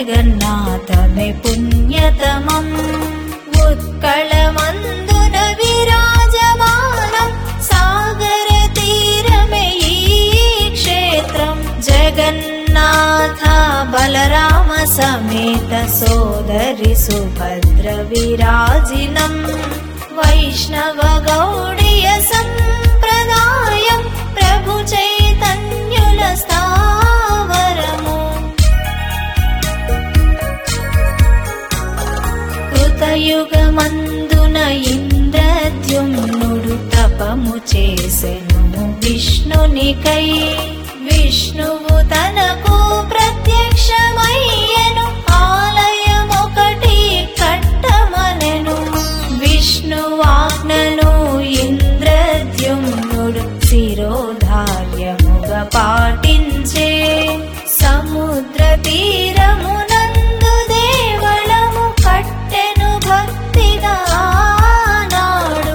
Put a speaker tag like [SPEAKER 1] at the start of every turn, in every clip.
[SPEAKER 1] జగన్నాథమే పుణ్యతమం ఉత్కళమందున విరాజమానం సాగర తీరమే ఈ క్షేత్రం జగన్నాథ బలరామ సమేత సోదరి సుభద్ర విరాజినం వైష్ణవ గౌడీయ సంప్రదాయం ప్రభు చైతన్యుల స్థావరము కృతయుగమందున ఇంద్రద్యుమ్నుడు తపము చేసెను విష్ణునికై విష్ణువు తనకు ప్రత్యక్షమయ్యను ఆలయమొకటి కట్టమనెను విష్ణువాజ్ఞను ఇంద్రద్యుమ్నుడు శిరోధార్యముగా పాటించే సముద్ర తీరమునందు దేవళము కట్టెను భక్తిగా నాడు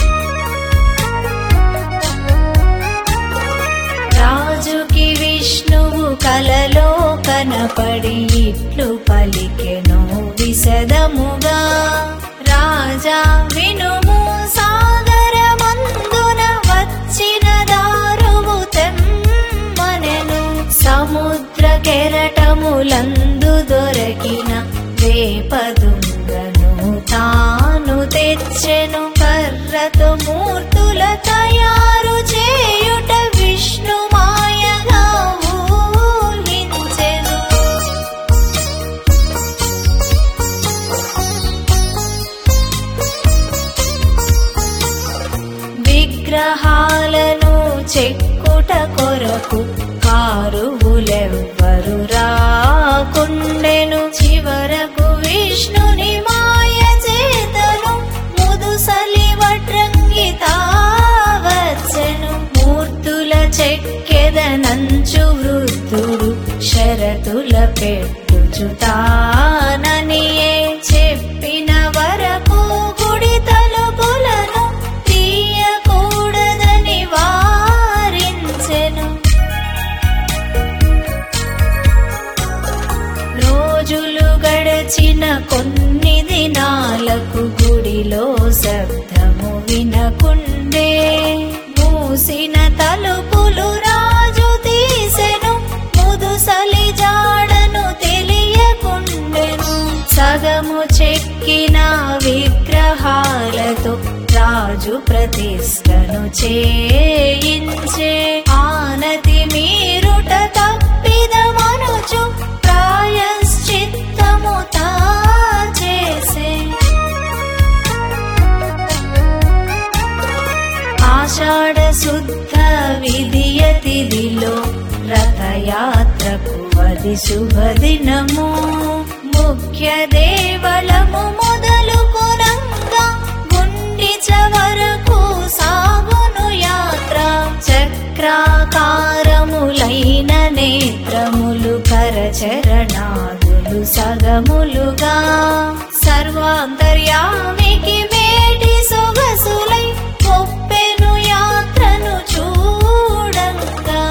[SPEAKER 1] రాజుకి విష్ణువు కలలో కనపడి ఇట్లు పలికెను విశదముగా రాజా వినుము సాగరమందున వచ్చిన దారువు తెమ్మనెను సముద్ర కెరటములందు దొరకిన వేపదుంగను తాను తెచ్చెను కర్రతో మూర్తుల తయారు చేయుట విష్ణు మాయగా ఊహించెను విగ్రహాలను చెక్కుట కొరకు కారువులెవ్వరు రాకుండెను చివరకు విష్ణుని మాయ చేతను ముదుసలి వడ్రంగి తావచ్చెను మూర్తుల చెక్కెదనంచు వృద్ధుడు షరతుల పెట్టుచుతాననియే చెప్పిన వరకు గుడి తలుపులను తీయకూడదని వారించెను రోజులు గడచిన కొన్ని దినాలకు గుడిలో శబ్దము వినకుండే మూసిన తలుపులు రాజు తీసెను ముదుసలి జాడను తెలియకుండెను సగము చెక్కిన విగ్రహాలతో రాజు ప్రతిష్టను చేయించే ఆనతి మీరుట తప్పిదమనుచు ప్రాయశ్చిత్తము తా చేసే ఆషాఢ శుద్ధ విధియ తిథిలో రథయాత్రకు అది శుభదినము ముఖ్య దేవళము మొదలుకొనంగా గుండిచ వరకు సాగును యాత్ర చక్రాకారములైన నేత్రములు కరచరణాదులు సగములుగా సర్వాంతర్యామికి మేటి సొగసులై ఒప్పెను యాత్రను చూడంగా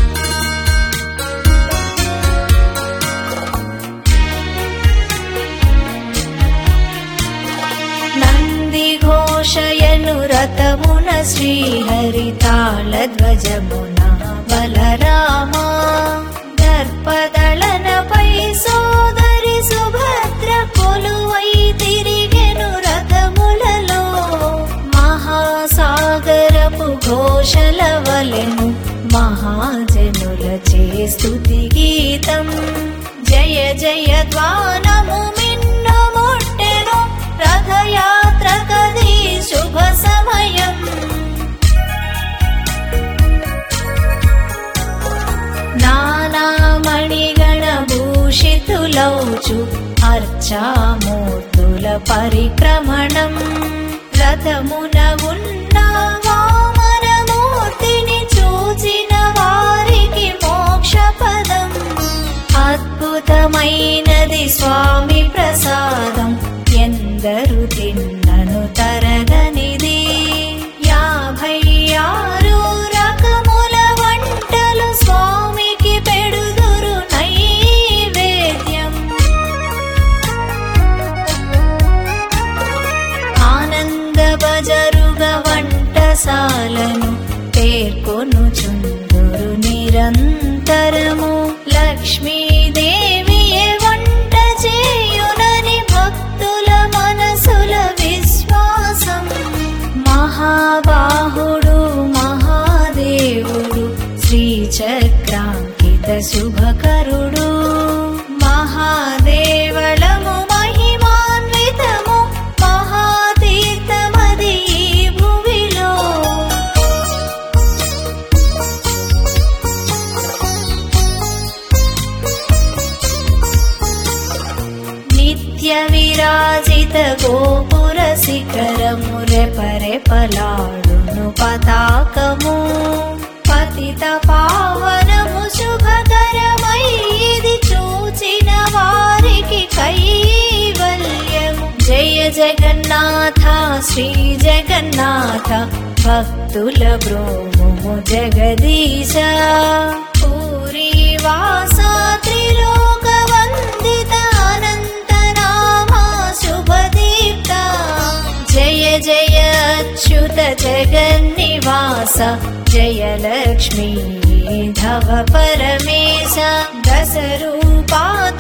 [SPEAKER 1] నంది ఘోషయను రథమున శ్రీహరి తాళ ధ్వజమున బలరామ దర్పదళనపై సోదరి సుభద్ర కొలువై తిరిగెను రథములలో మహాసాగరపు ఘోషల వలెను మహాజనుల చేస్తుతి గీతం జయ జయ ధ్వానము మిన్ను ముట్టెను రథయాత్ర కది శుభ సమయం నానామణిగణ భూషితులౌచు అర్చామూర్తుల పరిక్రమణం రథమున ఉన్న వామనమూర్తిని చూచిన వారికి మోక్షపదం అద్భుతమైనది స్వామి ప్రసాదం ఎందరు తిన్నను తరగనిది యాభై ఆరు రకముల వంటలు స్వామికి పెడుదురు నైవేద్యం నిత్య విరాజిత గోపుర శిఖరము రెపరెపలాడును పతాకము పతిత పావనము శుభకరమై ఇది చూచిన వారికి కైవల్యము జయ జగన్నాథ శ్రీ జగన్నాథ భక్తుల బ్రోము జగదీశ పూరీ వాస త్రిలోక వందిత అనంత నామా శుభదీప్త జయ జయ అచ్యుత జగన్నివాస జయ లక్ష్మీ ధవ పరమేశ దశ రూపా